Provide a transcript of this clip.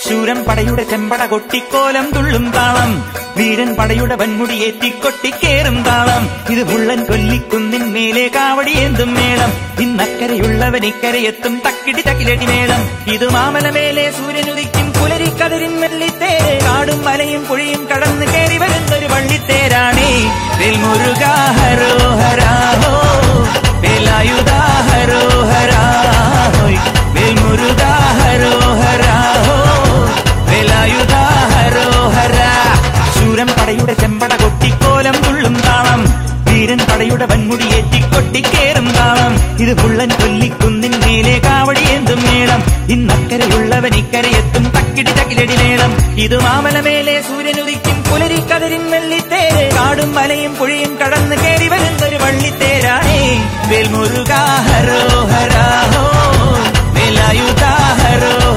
ശൂരൻ പടയുടെ ചെമ്പട കൊട്ടിക്കോലം തുള്ളും താളം വീരൻ പടയുടെ വൻമുടി ഏറ്റിക്കൊട്ടിക്കേറും താളം ഇത് മുള്ളൻ കൊല്ലിക്കുന്നിൻ മേലെ കാവടിയേന്തും മേളം ഇന്നക്കരയുള്ളവൻ ഇക്കരയെത്തും തക്കിടി തക്കിലടി മേളം ഇത് മാമലമേലെ സൂര്യനുദിക്കും പുലരിക്കതിരിൻ വെള്ളിത്തേര് കാടും മലയും പുഴയും കടന്ന് കയറി വരുന്നൊരു വള്ളിത്തേരാണേ വെൽമുരുകാഹരോ ഹരാഹോ വേലായുധാഹരോ ഹരാഹോയ് വെൽമുരുകാഹരോ ഹരാഹോ വേലായുധാഹരോ ഹരാ ശൂരൻ പടയുടെ ചെമ്പട കൊട്ടിക്കോലം തുള്ളും താളം വീരൻ പടയുടെ വൻമുടി ഏറ്റിക്കൊട്ടിക്കേറും താളം ഇത് പുള്ളൻ കൊല്ലിക്കുന്നിൻ മേലെ കാവടിയേന്തും മേളം ഇന്നക്കരയുള്ളവൻ ഇക്കരയെത്തും തക്കിടി തക്കിലടി മേളം ഇത് മാമലമേലെ സൂര്യനുദിക്കും പുലരിക്കതിരിൻ വെള്ളിത്തേര് കാടും മലയും പുഴയും കടന്ന് കയറി വരുന്നൊരു വള്ളിത്തേരാണേ വേൽമുരുകാഹരോ ഹരാഹോ വേലായുധാഹരോ